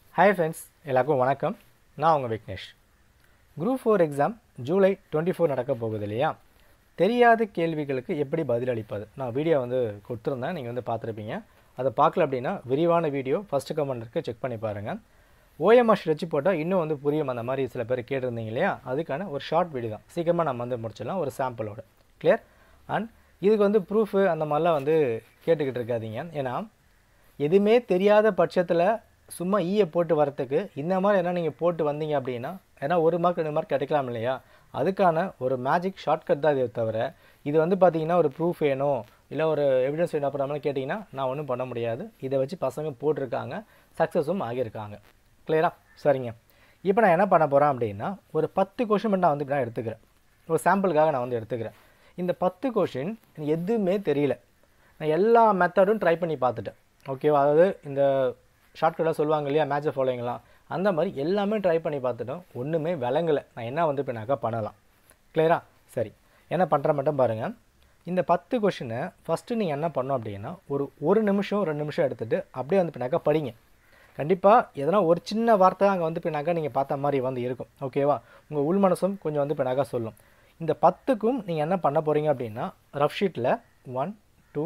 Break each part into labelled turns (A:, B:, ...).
A: hi friends எல்லாருக்கும் வணக்கம் நான் உங்கள் Vignesh group four exam July twenty four நடக்க போகுது இல்லையா தெரியாத கேள்விகளுக்கு எப்படி பதிலளிப்பது நான் வீடியோ வந்து கொடுத்துருந்தேன் நீங்கள் வந்து பார்த்துருப்பீங்க அதை பார்க்கல அப்படின்னா விரிவான வீடியோ ஃபஸ்ட்டு கமெண்ட் இருக்குது செக் பண்ணி பாருங்கள் ஓஎம்ஆர் வச்சு போட்டால் இன்னும் வந்து புரியும் அந்த மாதிரி சில பேர் கேட்டிருந்தீங்க இல்லையா அதுக்கான ஒரு ஷார்ட் வீடியோ தான் சீக்கிரமாக நம்ம வந்து முடிச்சிடலாம் ஒரு சாம்பிளோட கிளியர் அண்ட் இதுக்கு வந்து ப்ரூஃபு அந்த மாதிரிலாம் வந்து கேட்டுக்கிட்டு இருக்காதீங்க ஏன்னா எதுவுமே தெரியாத பட்சத்தில் சும்மா ஈயை போட்டு வரத்துக்கு இந்த மாதிரி என்ன நீங்கள் போட்டு வந்தீங்க அப்படின்னா ஏன்னா ஒரு மார்க் ரெண்டு மார்க் கிடைக்கலாம் இல்லையா அதுக்கான ஒரு மேஜிக் ஷார்ட்கட் தான் இதை தவிர இது வந்து பார்த்தீங்கன்னா ஒரு ப்ரூஃப் வேணும் இல்லை ஒரு எவிடன்ஸ் வேணும் அப்புறமெல்லாம் கேட்டிங்கன்னா நான் ஒன்றும் பண்ண முடியாது இதை வச்சு பசங்க போட்டிருக்காங்க சக்ஸஸும் ஆகியிருக்காங்க கிளியரா சரிங்க இப்போ நான் என்ன பண்ண போகிறேன் அப்படின்னா ஒரு பத்து கொஷின் மட்டும் நான் வந்து நான் எடுத்துக்கிறேன் ஒரு சாம்பிளுக்காக நான் வந்து எடுத்துக்கிறேன் இந்த பத்து கொஷின் எதுவுமே தெரியல நான் எல்லா மெத்தடும் ட்ரை பண்ணி பார்த்துட்டேன் ஓகேவா அதாவது இந்த ஷார்ட்கட்டாக சொல்லுவாங்க இல்லையா மேட்சை ஃபாலோயிங்லாம் அந்த மாதிரி எல்லாமே ட்ரை பண்ணி பார்த்துட்டோம் ஒன்றுமே விளங்கலை நான் என்ன வந்து இப்போ பண்ணலாம் கிளியரா சரி என்ன பண்ணுற மட்டும் பாருங்கள் இந்த பத்து கொஷினை ஃபஸ்ட்டு நீங்கள் என்ன பண்ணோம் அப்படின்னா ஒரு ஒரு நிமிஷம் ரெண்டு நிமிஷம் எடுத்துகிட்டு அப்படியே வந்து பின்னாக்கா படிங்க கண்டிப்பாக எதனா ஒரு சின்ன வார்த்தை அங்கே வந்து பின்னாக்கா நீங்கள் பார்த்த மாதிரி வந்து இருக்கும் ஓகேவா உங்கள் உள் மனசும் கொஞ்சம் வந்து பின்னாக்கா சொல்லும் இந்த பத்துக்கும் நீங்கள் என்ன பண்ண போகிறீங்க அப்படின்னா ரஃப் ஷீட்டில் ஒன் டூ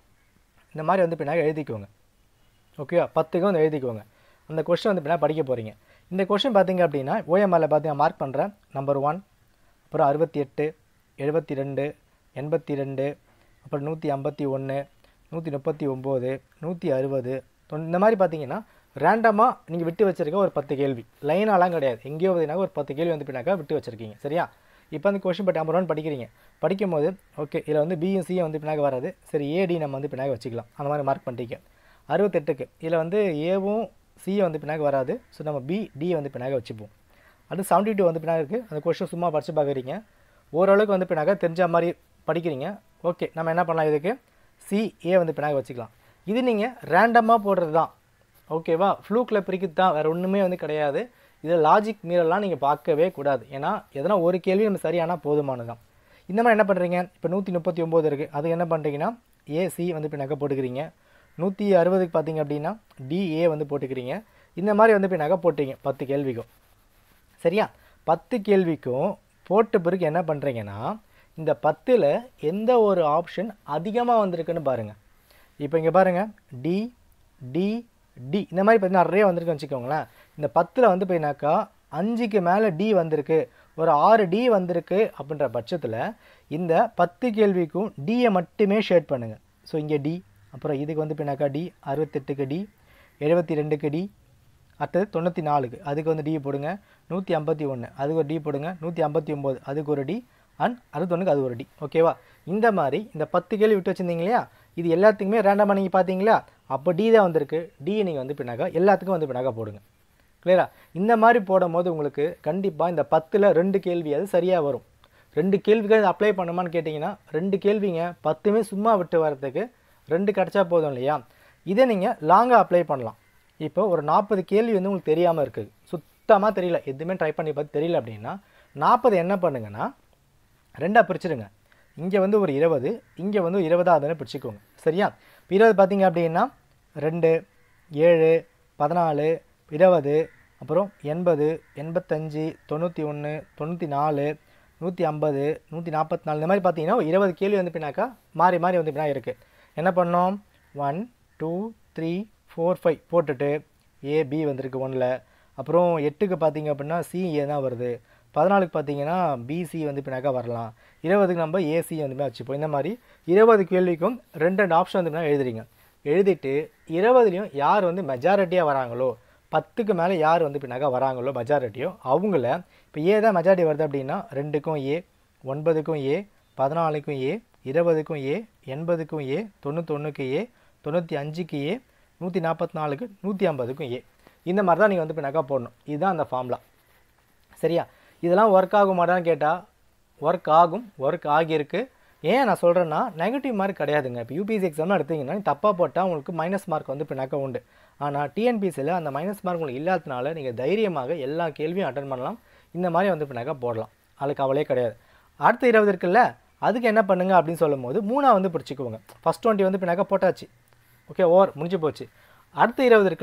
A: இந்த மாதிரி வந்து பின்னாக எழுதிக்கோங்க ஓகேவா பத்துக்கும் வந்து எழுதிக்கோங்க அந்த கொஷின் வந்து பின்னா படிக்க போகிறீங்க இந்த கொஷின் பார்த்தீங்க அப்படின்னா ஓஎம்ஆரில் பார்த்தீங்கன்னா மார்க் பண்ணுறேன் நம்பர் ஒன் அப்புறம் அறுபத்தி எட்டு எழுபத்தி ரெண்டு எண்பத்தி ரெண்டு அப்புறம் நூற்றி ஐம்பத்தி ஒன்று நூற்றி முப்பத்தி ஒம்பது நூற்றி அறுபது இந்த மாதிரி பார்த்தீங்கன்னா ரேண்டமாக நீங்கள் விட்டு வச்சுருக்க ஒரு பத்து கேள்வி லைனாலாம் கிடையாது எங்கேயோ பார்த்தீங்கன்னா ஒரு பத்து கேள்வி வந்து பின்னாக்கா விட்டு வச்சுருக்கீங்க சரியா இப்போ அந்த கொஷின் பட் நம்பர் ஒன் படிக்கிறீங்க படிக்கும் போது ஓகே இதில் வந்து பியும் சியும் வந்து பின்னாக வராது சரி ஏடி நம்ம வந்து பின்னாக வச்சுக்கலாம் அந்த மாதிரி மார்க் பண்ணிட்டீங்க அறுபத்தெட்டுக்கு இதில் வந்து ஏவும் சியும் வந்து பின்னாக வராது ஸோ நம்ம பி டி வந்து பின்னாக வச்சுப்போம் அடுத்து செவன்ட்டி டூ வந்து பின்னாக இருக்குது அந்த கொஷின் சும்மா படித்து பார்க்குறீங்க ஓரளவுக்கு வந்து பின்னாக தெரிஞ்ச மாதிரி படிக்கிறீங்க ஓகே நம்ம என்ன பண்ணலாம் இதுக்கு சி ஏ வந்து பின்னாக வச்சுக்கலாம் இது நீங்கள் ரேண்டமாக போடுறது தான் ஓகேவா ஃப்ளூக்கில் பிரிக்கிறது தான் வேறு ஒன்றுமே வந்து கிடையாது இதில் லாஜிக் மீறலாம் நீங்கள் பார்க்கவே கூடாது ஏன்னா எதனா ஒரு கேள்வி நம்ம சரியானால் போதுமானது தான் இந்த மாதிரி என்ன பண்ணுறீங்க இப்போ நூற்றி முப்பத்தி ஒம்பது இருக்குது அது என்ன பண்ணுறீங்கன்னா ஏசி வந்து இப்போ நகை போட்டுக்கிறீங்க நூற்றி அறுபதுக்கு பார்த்தீங்க அப்படின்னா டிஏ வந்து போட்டுக்கிறீங்க இந்த மாதிரி வந்து இப்போ நகை போட்டீங்க பத்து கேள்விக்கும் சரியா பத்து கேள்விக்கும் போட்ட பிறகு என்ன பண்ணுறீங்கன்னா இந்த பத்தில் எந்த ஒரு ஆப்ஷன் அதிகமாக வந்திருக்குன்னு பாருங்கள் இப்போ இங்கே பாருங்கள் டி டி டி இந்த மாதிரி பார்த்தீங்கன்னா நிறைய வந்திருக்குன்னு வச்சுக்கோங்களேன் இந்த பத்தில் வந்து போயினாக்கா அஞ்சுக்கு மேலே டி வந்திருக்கு ஒரு ஆறு டி வந்திருக்கு அப்படின்ற பட்சத்தில் இந்த பத்து கேள்விக்கும் டியை மட்டுமே ஷேட் பண்ணுங்கள் ஸோ இங்கே டி அப்புறம் இதுக்கு வந்து பின்னாக்கா டி அறுபத்தெட்டுக்கு டி எழுபத்தி ரெண்டுக்கு டி அடுத்தது தொண்ணூற்றி நாலுக்கு அதுக்கு வந்து டி போடுங்க நூற்றி ஐம்பத்தி ஒன்று அதுக்கு ஒரு டி போடுங்க நூற்றி ஐம்பத்தி ஒம்பது அதுக்கு ஒரு டி அண்ட் அறுபத்தொன்னுக்கு அது ஒரு டி ஓகேவா இந்த மாதிரி இந்த பத்து கேள்வி விட்டு வச்சுருந்தீங்க இல்லையா இது எல்லாத்துக்குமே ரேண்டமாக நீங்கள் பார்த்தீங்களா அப்போ டி தான் வந்திருக்கு டி நீங்கள் வந்து பின்னாக்கா எல்லாத்துக்கும் வந்து பின்னாக்கா போடுங்க கிளியரா இந்த மாதிரி போடும் போது உங்களுக்கு கண்டிப்பாக இந்த பத்தில் ரெண்டு கேள்வி அது சரியாக வரும் ரெண்டு கேள்விகள் அப்ளை பண்ணுமான்னு கேட்டிங்கன்னா ரெண்டு கேள்விங்க பத்துமே சும்மா விட்டு வரதுக்கு ரெண்டு கிடச்சா போதும் இல்லையா இதை நீங்கள் லாங்காக அப்ளை பண்ணலாம் இப்போ ஒரு நாற்பது கேள்வி வந்து உங்களுக்கு தெரியாமல் இருக்குது சுத்தமாக தெரியல எதுவுமே ட்ரை பண்ணி பார்த்து தெரியல அப்படின்னா நாற்பது என்ன பண்ணுங்கன்னா ரெண்டாக பிரிச்சுடுங்க இங்கே வந்து ஒரு இருபது இங்கே வந்து இருபதாவதுன்னு பிடிச்சிக்கோங்க சரியா இப்போ இருபது பார்த்தீங்க அப்படின்னா ரெண்டு ஏழு பதினாலு இருபது அப்புறம் எண்பது எண்பத்தஞ்சு தொண்ணூற்றி ஒன்று தொண்ணூற்றி நாலு நூற்றி ஐம்பது நூற்றி நாற்பத்தி நாலு இந்த மாதிரி பார்த்தீங்கன்னா ஒரு இருபது கேள்வி வந்து பின்னாக்கா மாறி மாறி வந்து பின்னா இருக்குது என்ன பண்ணோம் one two three four five போட்டுட்டு ஏ பி வந்திருக்கு ஒன்றில் அப்புறம் எட்டுக்கு பார்த்தீங்க அப்படின்னா சி ஏ தான் வருது பதினாலுக்கு பார்த்தீங்கன்னா பிசி வந்து பின்னாக்கா வரலாம் இருபதுக்கு நம்ம ஏசி வந்து வச்சுப்போம் இந்த மாதிரி இருபது கேள்விக்கும் ரெண்டு ரெண்டு ஆப்ஷன் வந்து எழுதுறீங்க எழுதிட்டு இருபதுலேயும் யார் வந்து மெஜாரிட்டியாக வராங்களோ பத்துக்கு மேலே யார் வந்து பின்னாக்கா வராங்களோ மெஜாரிட்டியோ அவங்கள இப்போ ஏ தான் மெஜாரிட்டி வருது அப்படின்னா ரெண்டுக்கும் ஏ ஒன்பதுக்கும் ஏ பதினாலுக்கும் ஏ இருபதுக்கும் ஏ எண்பதுக்கும் ஏ தொண்ணூத்தொன்றுக்கு ஏ தொண்ணூற்றி அஞ்சுக்கு ஏ நூற்றி நாற்பத்தி நாலுக்கு நூற்றி ஐம்பதுக்கும் ஏ இந்த மாதிரி தான் நீங்கள் வந்து பின்னாக்கா போடணும் இதுதான் அந்த ஃபார்ம்லாம் சரியா இதெல்லாம் ஒர்க் ஆகுமாடான்னு கேட்டால் ஒர்க் ஆகும் ஒர்க் ஆகியிருக்கு ஏன் நான் சொல்கிறேன்னா நெகட்டிவ் மார்க் கிடையாதுங்க இப்போ யூபிஎஸ்சி எக்ஸாம்லாம் எடுத்தீங்கன்னா நீ தப்பாக போட்டால் உங்களுக்கு மைனஸ் மார்க் வந்து பின்னாக்க உண்டு ஆனால் டிஎன்பிசியில் அந்த மைனஸ் மார்க் உங்களுக்கு இல்லாததுனால நீங்கள் தைரியமாக எல்லா கேள்வியும் அட்டன் பண்ணலாம் இந்த மாதிரி வந்து பின்னாக்கா போடலாம் அதுக்கு கவலையே கிடையாது அடுத்த இருபது இருக்குல்ல அதுக்கு என்ன பண்ணுங்க அப்படின்னு சொல்லும் போது மூணாக வந்து பிடிச்சிக்குவோங்க ஃபஸ்ட் டுவெண்ட்டி வந்து பின்னாக்கா போட்டாச்சு ஓகே ஓவர் முடிஞ்சு போச்சு அடுத்த இருபது இருக்குல்ல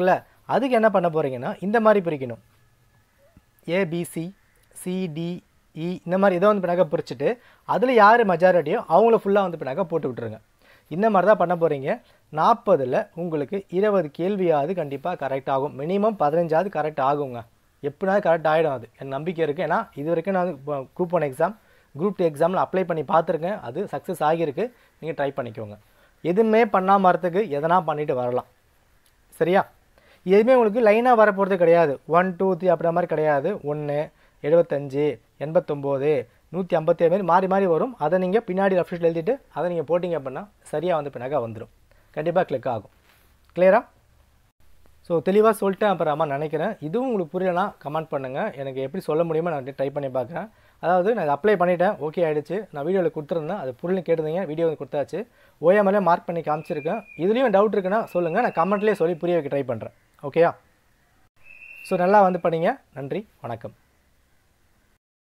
A: அதுக்கு என்ன பண்ண போகிறீங்கன்னா இந்த மாதிரி பிரிக்கணும் ஏபிசி சிடிஇ இந்த மாதிரி இதை வந்து பின்னாக்க பிரிச்சுட்டு அதில் யார் மெஜாரிட்டியோ அவங்கள ஃபுல்லாக வந்து பின்னாக்க போட்டு விட்டுருங்க இந்த மாதிரி தான் பண்ண போகிறீங்க நாற்பதில் உங்களுக்கு இருபது கேள்வியாவது கண்டிப்பாக கரெக்ட் ஆகும் மினிமம் பதினஞ்சாவது கரெக்ட் ஆகுங்க எப்படினாவது கரெக்ட் ஆகிடும் அது என் நம்பிக்கை இருக்குது ஏன்னா இது வரைக்கும் நான் group one exam group two எக்ஸாமில் அப்ளை பண்ணி பார்த்துருக்கேன் அது சக்ஸஸ் ஆகியிருக்கு நீங்கள் ட்ரை பண்ணிக்கோங்க எதுவுமே பண்ணாமல் வரத்துக்கு எதனா பண்ணிட்டு வரலாம் சரியா எதுவுமே உங்களுக்கு லைனாக வர போகிறது கிடையாது ஒன் டூ த்ரீ அப்படின்ற மாதிரி கிடையாது ஒன்று எழுபத்தஞ்சு எண்பத்தொம்போது நூற்றி ஐம்பத்தேழு மாதிரி மாறி மாறி வரும் அதை நீங்கள் பின்னாடி ரெஃப்ரிஷில் எழுதிட்டு அதை நீங்கள் போட்டிங்க அப்படின்னா சரியாக வந்து பின்னாக வந்துடும் கண்டிப்பாக கிளிக் ஆகும் கிளியரா ஸோ தெளிவாக சொல்லிட்டேன் அப்புறமா நினைக்கிறேன் இதுவும் உங்களுக்கு புரியலனா கமெண்ட் பண்ணுங்கள் எனக்கு எப்படி சொல்ல முடியுமோ நான் ட்ரை பண்ணி பார்க்குறேன் அதாவது நான் இதை அப்ளை பண்ணிட்டேன் ஓகே ஆகிடுச்சு நான் வீடியோவில் கொடுத்துருந்தேன் அது புரியல கேட்டிருந்தீங்க வீடியோ கொடுத்தாச்சு ஓயாமலே மார்க் பண்ணி காமிச்சிருக்கேன் இதுலேயும் டவுட் இருக்குன்னா சொல்லுங்கள் நான் கமெண்ட்லேயே சொல்லி புரிய வைக்க ட்ரை பண்ணுறேன் ஓகேயா ஸோ நல்லா வந்து பண்ணீங்க நன்றி வணக்கம்